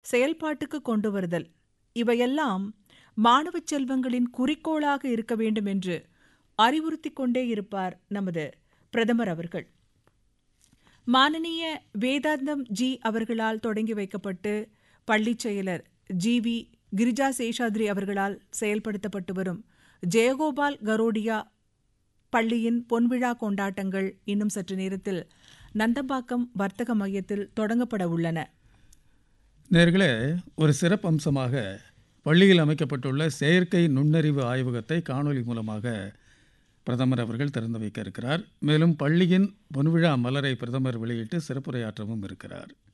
செயல்பாட்டுக்கு கொண்டு வருதல் இவையெல்லாம் மாணவ செல்வங்களின் குறிக்கோளாக இருக்க வேண்டும் என்று அறிவுறுத்திக் கொண்டே இருப்பார் நமது பிரதமர் அவர்கள் மானனீய வேதாந்தம் ஜி அவர்களால் தொடங்கி வைக்கப்பட்டு பள்ளிச் செயலர் ஜி வி கிரிஜா சேஷாத்ரி அவர்களால் செயல்படுத்தப்பட்டு வரும் ஜெயகோபால் கரோடியா பள்ளியின் பொன்விழா கொண்டாட்டங்கள் இன்னும் சற்று நேரத்தில் நந்தம்பாக்கம் வர்த்தக மையத்தில் தொடங்கப்பட உள்ளன நேர்களே ஒரு சிறப்பம்சமாக பள்ளியில் அமைக்கப்பட்டுள்ள செயற்கை நுண்ணறிவு ஆய்வகத்தை காணொளி மூலமாக பிரதமர் அவர்கள் திறந்து வைக்க இருக்கிறார் மேலும் பள்ளியின் பொன்விழா மலரை பிரதமர் வெளியிட்டு சிறப்புரையாற்றவும் இருக்கிறார்